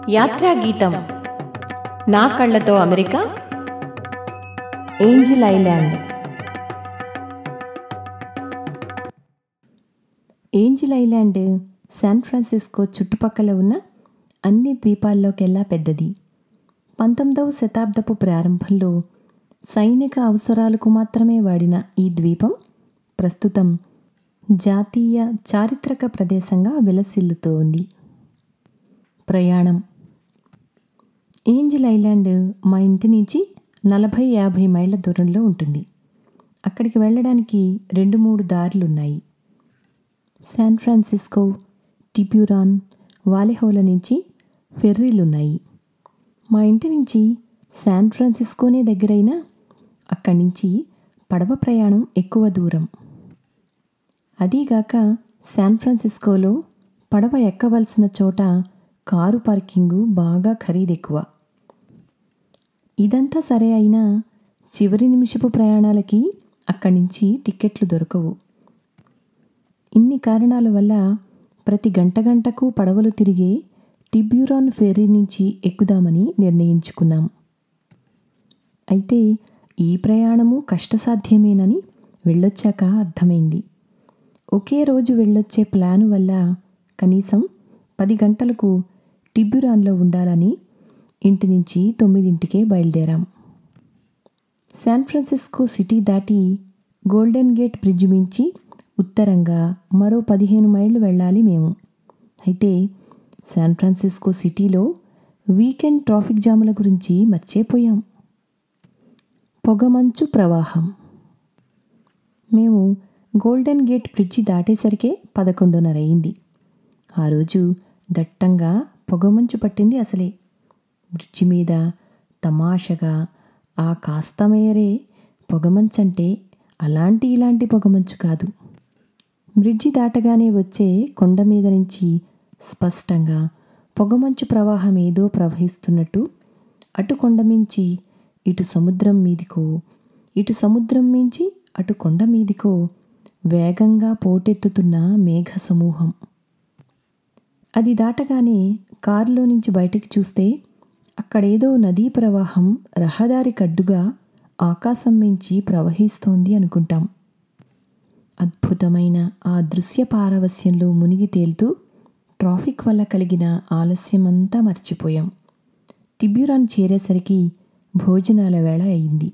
యాత్రా గీతం నా కళ్ళతో America Angel Island Angel Island San Francisco చుట్టుపక్కల ఉన్న అన్ని ద్వీపాల్లోకెల్లా పెద్దది పంతొమ్మిదవ శతాబ్దపు ప్రారంభంలో సైనిక అవసరాలకు మాత్రమే వాడిన ఈ ద్వీపం ప్రస్తుతం జాతీయ చారిత్రక ప్రదేశంగా విలసిల్లుతూ ఉంది ప్రయాణం ఏంజిల్ ఐలాండ్ మా ఇంటి నుంచి నలభై యాభై మైళ్ళ దూరంలో ఉంటుంది అక్కడికి వెళ్ళడానికి రెండు మూడు దారులు ఉన్నాయి శాన్ ఫ్రాన్సిస్కో టిప్యూరాన్ వాలెహోల నుంచి ఫెర్రీలున్నాయి మా ఇంటి నుంచి శాన్ ఫ్రాన్సిస్కోనే దగ్గరైనా అక్కడి నుంచి పడవ ప్రయాణం ఎక్కువ దూరం అదీగాక శాన్ ఫ్రాన్సిస్కోలో పడవ ఎక్కవలసిన చోట కారు పార్కింగు బాగా ఖరీదెక్కువ ఇదంతా సరే అయినా చివరి నిమిషపు ప్రయాణాలకి అక్కడి నుంచి టిక్కెట్లు దొరకవు ఇన్ని కారణాల వల్ల ప్రతి గంట గంటకు పడవలు తిరిగే టిబ్యూరాన్ ఫెర్రీ నుంచి ఎక్కుదామని నిర్ణయించుకున్నాం అయితే ఈ ప్రయాణము కష్టసాధ్యమేనని వెళ్ళొచ్చాక అర్థమైంది ఒకే రోజు వెళ్ళొచ్చే ప్లాను వల్ల కనీసం పది గంటలకు టిబ్యురాన్లో ఉండాలని ఇంటి నుంచి తొమ్మిదింటికే బయలుదేరాం శాన్ ఫ్రాన్సిస్కో సిటీ దాటి గోల్డెన్ గేట్ బ్రిడ్జ్ మించి ఉత్తరంగా మరో పదిహేను మైళ్ళు వెళ్ళాలి మేము అయితే శాన్ ఫ్రాన్సిస్కో సిటీలో వీకెండ్ ట్రాఫిక్ జాముల గురించి మర్చిపోయాం పొగమంచు ప్రవాహం మేము గోల్డెన్ గేట్ బ్రిడ్జి దాటేసరికే పదకొండున్నర అయింది ఆ రోజు దట్టంగా పొగమంచు పట్టింది అసలే బ్రిడ్జి మీద తమాషగా ఆ కాస్త మేరే పొగమంచంటే అలాంటి ఇలాంటి పొగమంచు కాదు బ్రిడ్జి దాటగానే వచ్చే కొండ మీద నుంచి స్పష్టంగా పొగమంచు ప్రవాహం ఏదో ప్రవహిస్తున్నట్టు అటు కొండ మించి ఇటు సముద్రం మీదికో ఇటు సముద్రం మించి అటు కొండ మీదికో వేగంగా పోటెత్తుతున్న మేఘ సమూహం అది దాటగానే కారులో నుంచి బయటికి చూస్తే అక్కడేదో నదీ ప్రవాహం రహదారి కడ్డుగా ఆకాశం మించి ప్రవహిస్తోంది అనుకుంటాం అద్భుతమైన ఆ దృశ్య పారవస్యంలో మునిగి తేలుతూ ట్రాఫిక్ వల్ల కలిగిన ఆలస్యమంతా మర్చిపోయాం టిబ్యురాన్ చేరేసరికి భోజనాల వేళ అయింది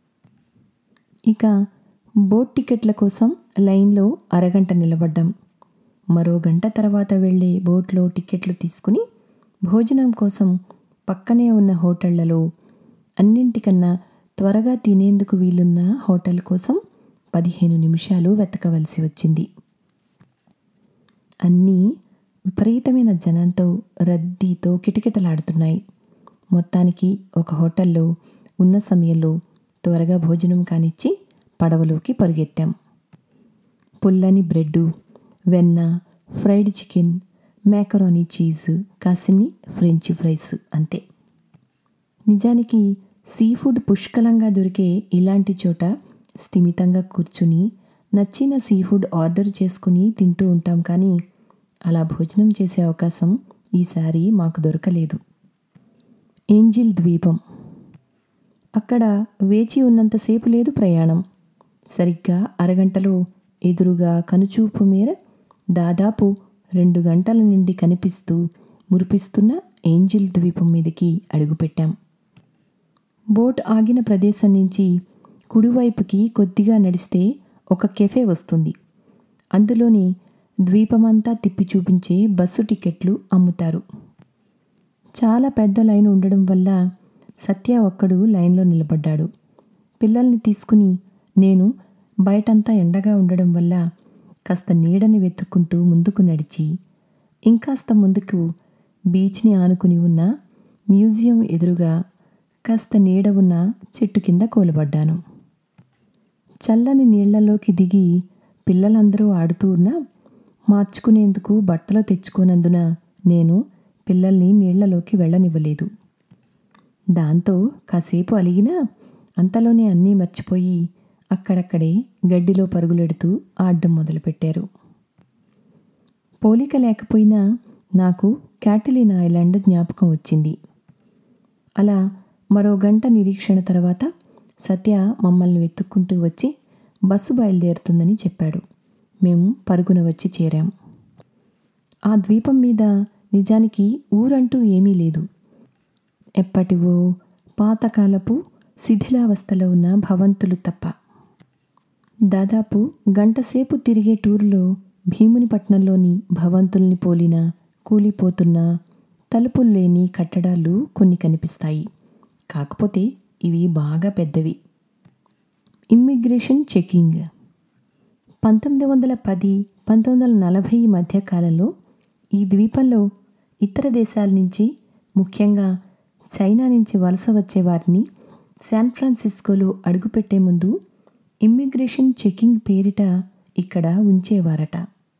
ఇక బోట్ టికెట్ల కోసం లైన్లో అరగంట నిలబడ్డాం మరో గంట తర్వాత వెళ్ళే బోట్లో టికెట్లు తీసుకుని భోజనం కోసం పక్కనే ఉన్న హోటళ్లలో అన్నింటికన్నా త్వరగా తినేందుకు వీలున్న హోటల్ కోసం పదిహేను నిమిషాలు వెతకవలసి వచ్చింది అన్నీ విపరీతమైన జనంతో రద్దీతో కిటకిటలాడుతున్నాయి మొత్తానికి ఒక హోటల్లో ఉన్న సమయంలో త్వరగా భోజనం కానిచ్చి పడవలోకి పరుగెత్తాం పుల్లని బ్రెడ్డు వెన్న ఫ్రైడ్ చికెన్ మ్యాకరోనీ చీజ్ కాసిన్ని ఫ్రెంచ్ ఫ్రైస్ అంతే నిజానికి సీ ఫుడ్ పుష్కలంగా దొరికే ఇలాంటి చోట స్థిమితంగా కూర్చుని నచ్చిన సీ ఫుడ్ ఆర్డర్ చేసుకుని తింటూ ఉంటాం కానీ అలా భోజనం చేసే అవకాశం ఈసారి మాకు దొరకలేదు ఏంజిల్ ద్వీపం అక్కడ వేచి ఉన్నంతసేపు లేదు ప్రయాణం సరిగ్గా అరగంటలో ఎదురుగా కనుచూపు మేర దాదాపు రెండు గంటల నుండి కనిపిస్తూ మురిపిస్తున్న ఏంజిల్ ద్వీపం మీదకి అడుగుపెట్టాం బోట్ ఆగిన ప్రదేశం నుంచి కుడివైపుకి కొద్దిగా నడిస్తే ఒక కెఫే వస్తుంది అందులోని ద్వీపమంతా తిప్పి చూపించే బస్సు టికెట్లు అమ్ముతారు చాలా పెద్ద లైన్ ఉండడం వల్ల సత్య ఒక్కడు లైన్లో నిలబడ్డాడు పిల్లల్ని తీసుకుని నేను బయటంతా ఎండగా ఉండడం వల్ల కాస్త నీడని వెతుక్కుంటూ ముందుకు నడిచి ఇంకాస్త ముందుకు బీచ్ని ఆనుకుని ఉన్న మ్యూజియం ఎదురుగా కాస్త నీడ ఉన్న చెట్టు కింద కూలబడ్డాను చల్లని నీళ్లలోకి దిగి పిల్లలందరూ ఆడుతూ ఉన్నా మార్చుకునేందుకు బట్టలు తెచ్చుకోనందున నేను పిల్లల్ని నీళ్లలోకి వెళ్ళనివ్వలేదు దాంతో కాసేపు అలిగినా అంతలోనే అన్నీ మర్చిపోయి అక్కడక్కడే గడ్డిలో పరుగులెడుతూ ఆడడం మొదలుపెట్టారు పోలిక లేకపోయినా నాకు క్యాటిలిన్ ఐలాండ్ జ్ఞాపకం వచ్చింది అలా మరో గంట నిరీక్షణ తర్వాత సత్య మమ్మల్ని వెతుక్కుంటూ వచ్చి బస్సు బయలుదేరుతుందని చెప్పాడు మేము పరుగున వచ్చి చేరాం ఆ ద్వీపం మీద నిజానికి ఊరంటూ ఏమీ లేదు ఎప్పటివో పాతకాలపు శిథిలావస్థలో ఉన్న భవంతులు తప్ప దాదాపు గంటసేపు తిరిగే టూరులో భీమునిపట్నంలోని భవంతుల్ని పోలిన కూలిపోతున్న తలుపులు లేని కట్టడాలు కొన్ని కనిపిస్తాయి కాకపోతే ఇవి బాగా పెద్దవి ఇమ్మిగ్రేషన్ చెకింగ్ పంతొమ్మిది వందల పది పంతొమ్మిది వందల నలభై మధ్య కాలంలో ఈ ద్వీపంలో ఇతర దేశాల నుంచి ముఖ్యంగా చైనా నుంచి వలస వచ్చే వారిని శాన్ ఫ్రాన్సిస్కోలో అడుగుపెట్టే ముందు ఇమ్మిగ్రేషన్ చెకింగ్ పేరిట ఇక్కడ ఉంచేవారట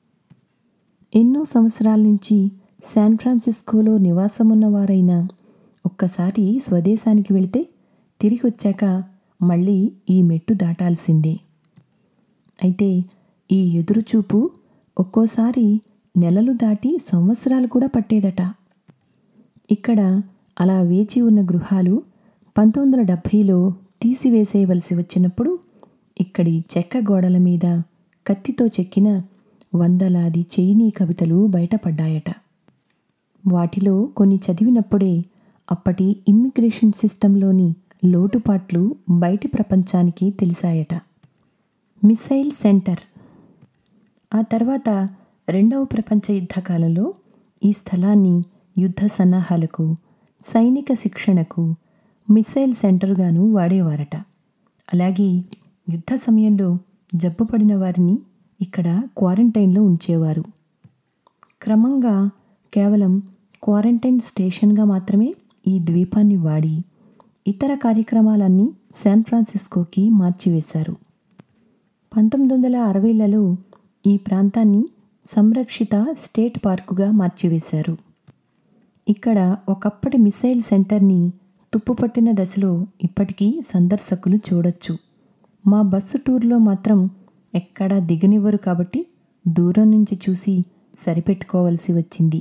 ఎన్నో సంవత్సరాల నుంచి శాన్ ఫ్రాన్సిస్కోలో నివాసమున్నవారైనా ఒక్కసారి స్వదేశానికి వెళితే తిరిగి వచ్చాక మళ్ళీ ఈ మెట్టు దాటాల్సిందే అయితే ఈ ఎదురుచూపు ఒక్కోసారి నెలలు దాటి సంవత్సరాలు కూడా పట్టేదట ఇక్కడ అలా వేచి ఉన్న గృహాలు పంతొమ్మిది వందల డెబ్భైలో తీసివేసేయవలసి వచ్చినప్పుడు ఇక్కడి చెక్క గోడల మీద కత్తితో చెక్కిన వందలాది చైనీ కవితలు బయటపడ్డాయట వాటిలో కొన్ని చదివినప్పుడే అప్పటి ఇమ్మిగ్రేషన్ సిస్టంలోని లోటుపాట్లు బయటి ప్రపంచానికి తెలిసాయట మిసైల్ సెంటర్ ఆ తర్వాత రెండవ ప్రపంచ యుద్ధ కాలంలో ఈ స్థలాన్ని యుద్ధ సన్నాహాలకు సైనిక శిక్షణకు మిసైల్ సెంటర్గాను వాడేవారట అలాగే యుద్ధ సమయంలో జబ్బుపడిన వారిని ఇక్కడ క్వారంటైన్లో ఉంచేవారు క్రమంగా కేవలం క్వారంటైన్ స్టేషన్గా మాత్రమే ఈ ద్వీపాన్ని వాడి ఇతర కార్యక్రమాలన్నీ శాన్ ఫ్రాన్సిస్కోకి మార్చివేశారు పంతొమ్మిది వందల అరవైలలో ఈ ప్రాంతాన్ని సంరక్షిత స్టేట్ పార్కుగా మార్చివేశారు ఇక్కడ ఒకప్పటి మిసైల్ సెంటర్ని తుప్పుపట్టిన దశలో ఇప్పటికీ సందర్శకులు చూడొచ్చు మా బస్సు టూర్లో మాత్రం ఎక్కడా దిగనివ్వరు కాబట్టి దూరం నుంచి చూసి సరిపెట్టుకోవలసి వచ్చింది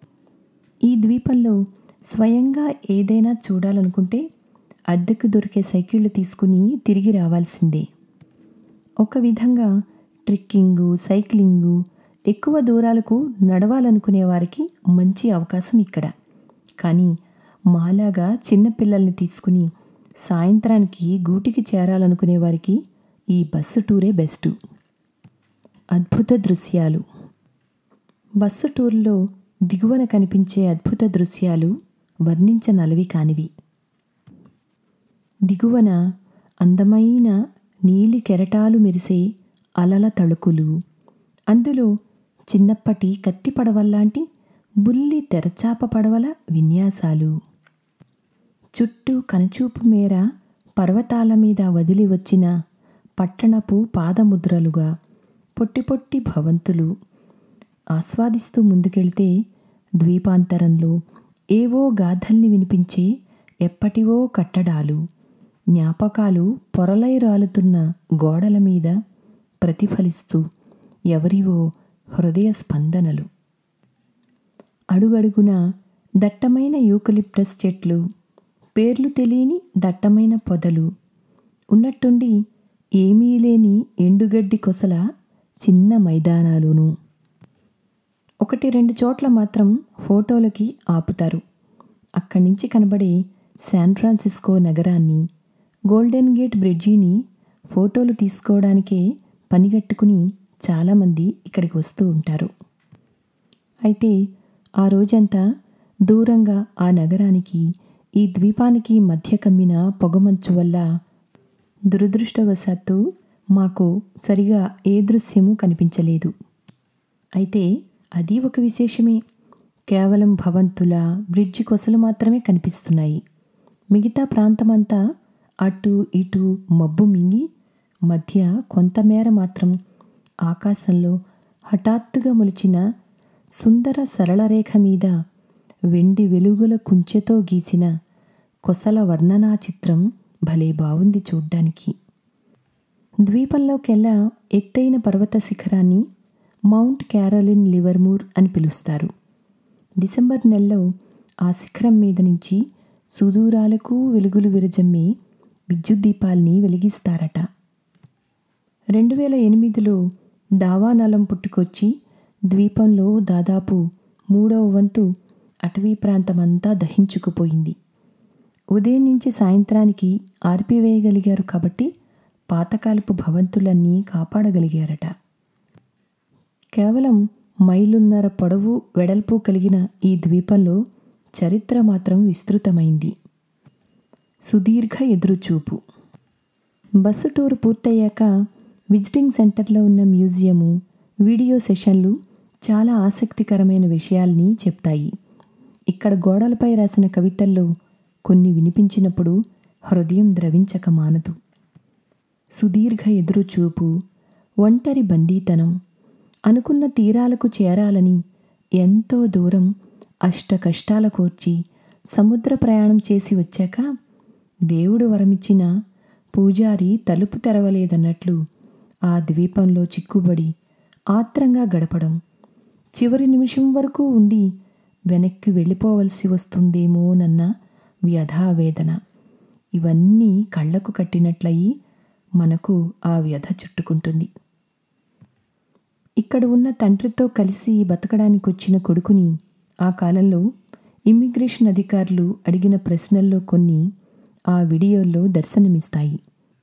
ఈ ద్వీపంలో స్వయంగా ఏదైనా చూడాలనుకుంటే అద్దెకు దొరికే సైకిళ్ళు తీసుకుని తిరిగి రావాల్సిందే ఒక విధంగా ట్రెక్కింగు సైక్లింగు ఎక్కువ దూరాలకు నడవాలనుకునే వారికి మంచి అవకాశం ఇక్కడ కానీ మాలాగా చిన్నపిల్లల్ని తీసుకుని సాయంత్రానికి గూటికి చేరాలనుకునే వారికి ఈ బస్సు టూరే బెస్ట్ అద్భుత దృశ్యాలు బస్సు టూర్లో దిగువన కనిపించే అద్భుత దృశ్యాలు వర్ణించనలవి కానివి దిగువన అందమైన నీలి కెరటాలు మెరిసే అలల తళుకులు అందులో చిన్నప్పటి కత్తి పడవల్లాంటి బుల్లి తెరచాప పడవల విన్యాసాలు చుట్టూ కనుచూపు మేర పర్వతాల మీద వదిలి వచ్చిన పట్టణపు పాదముద్రలుగా పొట్టి పొట్టి భవంతులు ఆస్వాదిస్తూ ముందుకెళ్తే ద్వీపాంతరంలో ఏవో గాథల్ని వినిపించే ఎప్పటివో కట్టడాలు జ్ఞాపకాలు పొరలై రాలుతున్న గోడల మీద ప్రతిఫలిస్తూ ఎవరివో హృదయ స్పందనలు అడుగడుగున దట్టమైన యూకలిప్టస్ చెట్లు పేర్లు తెలియని దట్టమైన పొదలు ఉన్నట్టుండి ఏమీ లేని ఎండుగడ్డి కొసల చిన్న మైదానాలును ఒకటి రెండు చోట్ల మాత్రం ఫోటోలకి ఆపుతారు అక్కడి నుంచి కనబడే శాన్ ఫ్రాన్సిస్కో నగరాన్ని గోల్డెన్ గేట్ బ్రిడ్జిని ఫోటోలు తీసుకోవడానికే పనిగట్టుకుని చాలామంది ఇక్కడికి వస్తూ ఉంటారు అయితే ఆ రోజంతా దూరంగా ఆ నగరానికి ఈ ద్వీపానికి మధ్య కమ్మిన పొగమంచు వల్ల దురదృష్టవశాత్తు మాకు సరిగా ఏ దృశ్యము కనిపించలేదు అయితే అది ఒక విశేషమే కేవలం భవంతుల బ్రిడ్జి కొసలు మాత్రమే కనిపిస్తున్నాయి మిగతా ప్రాంతమంతా అటు ఇటు మబ్బు మింగి మధ్య కొంతమేర మాత్రం ఆకాశంలో హఠాత్తుగా మొలిచిన సుందర సరళరేఖ మీద వెండి వెలుగుల కుంచెతో గీసిన కొసల వర్ణనా చిత్రం భలే బాగుంది చూడ్డానికి ద్వీపంలోకెల్లా ఎత్తైన పర్వత శిఖరాన్ని మౌంట్ క్యారోలిన్ లివర్మూర్ అని పిలుస్తారు డిసెంబర్ నెలలో ఆ శిఖరం మీద నుంచి సుదూరాలకు వెలుగులు విరజమ్మే విద్యుత్ దీపాల్ని వెలిగిస్తారట రెండు వేల ఎనిమిదిలో దావానలం పుట్టుకొచ్చి ద్వీపంలో దాదాపు మూడవ వంతు అటవీ ప్రాంతమంతా దహించుకుపోయింది ఉదయం నుంచి సాయంత్రానికి ఆర్పివేయగలిగారు కాబట్టి పాతకాలపు భవంతులన్నీ కాపాడగలిగారట కేవలం మైలున్నర పొడవు వెడల్పు కలిగిన ఈ ద్వీపంలో చరిత్ర మాత్రం విస్తృతమైంది సుదీర్ఘ ఎదురుచూపు బస్సు టూర్ పూర్తయ్యాక విజిటింగ్ సెంటర్లో ఉన్న మ్యూజియము వీడియో సెషన్లు చాలా ఆసక్తికరమైన విషయాల్ని చెప్తాయి ఇక్కడ గోడలపై రాసిన కవితల్లో కొన్ని వినిపించినప్పుడు హృదయం ద్రవించక మానదు సుదీర్ఘ ఎదురుచూపు ఒంటరి బందీతనం అనుకున్న తీరాలకు చేరాలని ఎంతో దూరం అష్ట కష్టాల కోర్చి సముద్ర ప్రయాణం చేసి వచ్చాక దేవుడు వరమిచ్చిన పూజారి తలుపు తెరవలేదన్నట్లు ఆ ద్వీపంలో చిక్కుబడి ఆత్రంగా గడపడం చివరి నిమిషం వరకు ఉండి వెనక్కి వెళ్ళిపోవలసి వస్తుందేమోనన్న వ్యధావేదన ఇవన్నీ కళ్ళకు కట్టినట్లయి మనకు ఆ వ్యధ చుట్టుకుంటుంది ఇక్కడ ఉన్న తండ్రితో కలిసి బతకడానికి వచ్చిన కొడుకుని ఆ కాలంలో ఇమ్మిగ్రేషన్ అధికారులు అడిగిన ప్రశ్నల్లో కొన్ని ఆ వీడియోల్లో దర్శనమిస్తాయి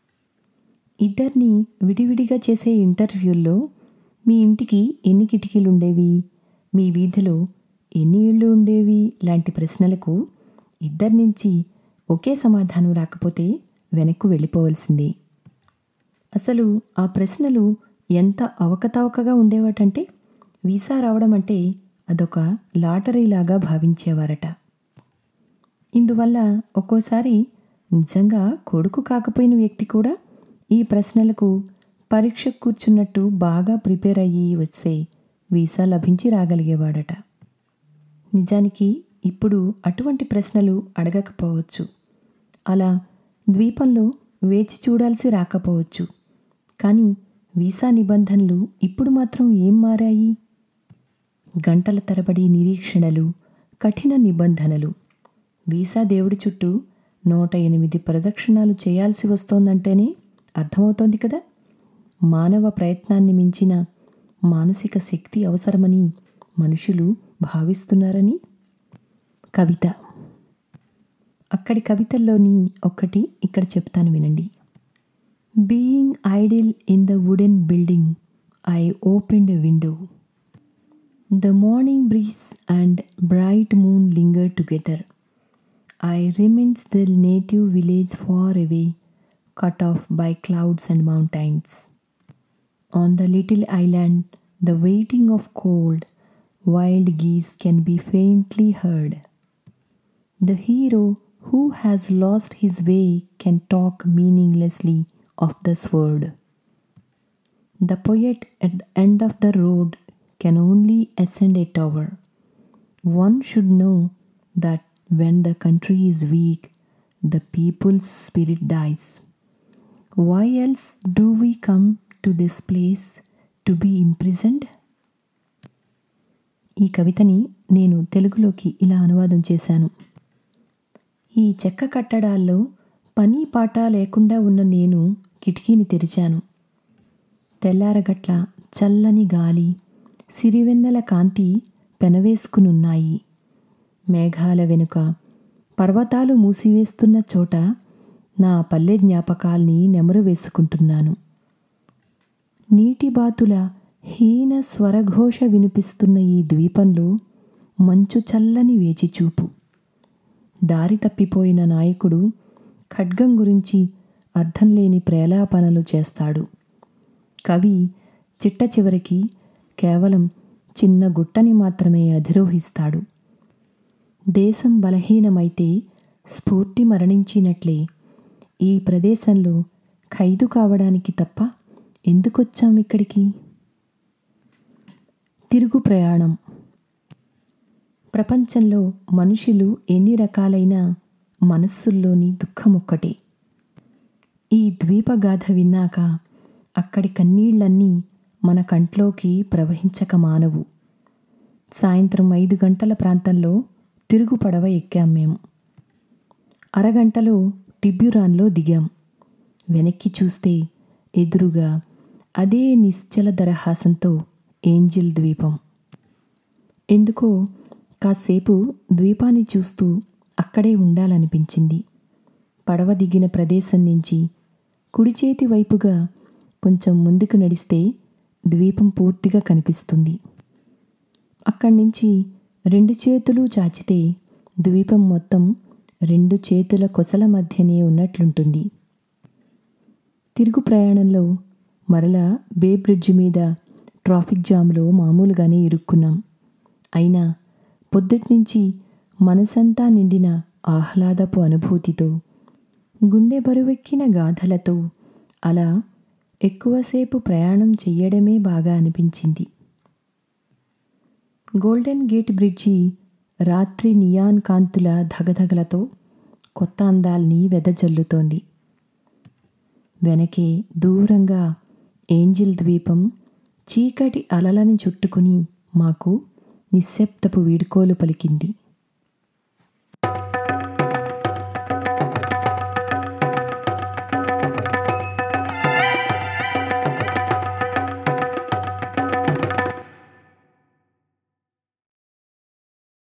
ఇద్దరిని విడివిడిగా చేసే ఇంటర్వ్యూల్లో మీ ఇంటికి ఎన్ని కిటికీలు ఉండేవి మీ వీధిలో ఎన్ని ఇళ్ళు ఉండేవి లాంటి ప్రశ్నలకు ఇద్దరి నుంచి ఒకే సమాధానం రాకపోతే వెనక్కు వెళ్ళిపోవలసిందే అసలు ఆ ప్రశ్నలు ఎంత అవకతవకగా ఉండేవాటంటే వీసా రావడం అంటే అదొక లాటరీలాగా భావించేవారట ఇందువల్ల ఒక్కోసారి నిజంగా కొడుకు కాకపోయిన వ్యక్తి కూడా ఈ ప్రశ్నలకు పరీక్ష కూర్చున్నట్టు బాగా ప్రిపేర్ అయ్యి వస్తే వీసా లభించి రాగలిగేవాడట నిజానికి ఇప్పుడు అటువంటి ప్రశ్నలు అడగకపోవచ్చు అలా ద్వీపంలో వేచి చూడాల్సి రాకపోవచ్చు కానీ వీసా నిబంధనలు ఇప్పుడు మాత్రం ఏం మారాయి గంటల తరబడి నిరీక్షణలు కఠిన నిబంధనలు వీసా దేవుడి చుట్టూ నూట ఎనిమిది ప్రదక్షిణాలు చేయాల్సి వస్తోందంటేనే అర్థమవుతోంది కదా మానవ ప్రయత్నాన్ని మించిన మానసిక శక్తి అవసరమని మనుషులు భావిస్తున్నారని కవిత అక్కడి కవితల్లోని ఒక్కటి ఇక్కడ చెప్తాను వినండి being idle in the wooden building I opened a window the morning breeze and bright moon linger together I remains the native village far away cut off by clouds and mountains. On the little island, the waiting of cold, wild geese can be faintly heard. The hero who has lost his way can talk meaninglessly of the sword. The poet at the end of the road can only ascend a tower. One should know that when the country is weak, the people's spirit dies. Why else do we come to this place to be imprisoned? ఈ కవితని నేను తెలుగులోకి ఇలా అనువాదం చేశాను ఈ చెక్క కట్టడాల్లో పని పాట లేకుండా ఉన్న నేను కిటికీని తెరిచాను తెల్లారగట్ల చల్లని గాలి సిరివెన్నెల కాంతి పెనవేసుకునున్నాయి మేఘాల వెనుక పర్వతాలు మూసివేస్తున్న చోట నా పల్లె జ్ఞాపకాల్ని నెమరు వేసుకుంటున్నాను నీటి బాతుల హీన స్వరఘోష వినిపిస్తున్న ఈ ద్వీపంలో మంచు చల్లని వేచిచూపు దారి తప్పిపోయిన నాయకుడు ఖడ్గం గురించి అర్థం లేని ప్రేలాపనలు చేస్తాడు కవి చిట్ట చివరికి కేవలం చిన్న గుట్టని మాత్రమే అధిరోహిస్తాడు దేశం బలహీనమైతే స్ఫూర్తి మరణించినట్లే ఈ ప్రదేశంలో ఖైదు కావడానికి తప్ప ఎందుకొచ్చాం ఇక్కడికి తిరుగు ప్రయాణం ప్రపంచంలో మనుషులు ఎన్ని రకాలైన మనస్సుల్లోని దుఃఖమొక్కటే ఈ ద్వీపగాథ విన్నాక అక్కడి కన్నీళ్లన్నీ మన కంట్లోకి ప్రవహించక మానవు సాయంత్రం ఐదు గంటల ప్రాంతంలో తిరుగు పడవ ఎక్కాం మేము అరగంటలో టిబ్యురాన్లో దిగాం వెనక్కి చూస్తే ఎదురుగా అదే నిశ్చల దరహాసంతో ఏంజిల్ ద్వీపం ఎందుకో కాసేపు ద్వీపాన్ని చూస్తూ అక్కడే ఉండాలనిపించింది పడవ దిగిన ప్రదేశం నుంచి కుడి చేతి వైపుగా కొంచెం ముందుకు నడిస్తే ద్వీపం పూర్తిగా కనిపిస్తుంది అక్కడి నుంచి రెండు చేతులు చాచితే ద్వీపం మొత్తం రెండు చేతుల కొసల మధ్యనే ఉన్నట్లుంటుంది తిరుగు ప్రయాణంలో మరలా బే బ్రిడ్జ్ మీద ట్రాఫిక్ జామ్లో మామూలుగానే ఇరుక్కున్నాం అయినా పొద్దుట్నుంచి మనసంతా నిండిన ఆహ్లాదపు అనుభూతితో గుండె బరువెక్కిన గాథలతో అలా ఎక్కువసేపు ప్రయాణం చెయ్యడమే బాగా అనిపించింది గోల్డెన్ గేట్ బ్రిడ్జి రాత్రి నియాన్ కాంతుల ధగధగలతో కొత్త అందాల్ని వెదజల్లుతోంది వెనకే దూరంగా ఏంజిల్ ద్వీపం చీకటి అలలని చుట్టుకుని మాకు నిశ్శబ్దపు వీడ్కోలు పలికింది